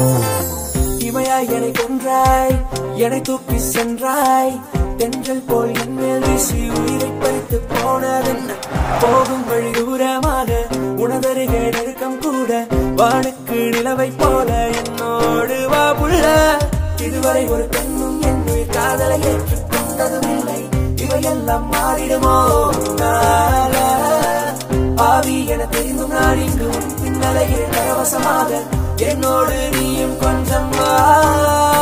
இமையாய் என்னை கொன்றாய் என்னை தூக்கி சென்றாய் தென்றல் போல் என் மேல் வீசி உயிரை பறித்து போனதென்ன போகும் வழி தூரமாக உணதருகே நெருக்கம் கூட வானுக்கு நிலவை போல என்னோடு வா புள்ள இதுவரை ஒரு பெண்ணும் என் உயிர் காதலை ஏற்றுக்கொண்டதும் இல்லை இவையெல்லாம் மாறிடுமோ நாள ஆவி என தெரிந்தும் நான் இங்கு உன் பின்னலையே பரவசமாக என்னோடு நீயும் கொஞ்சம் வா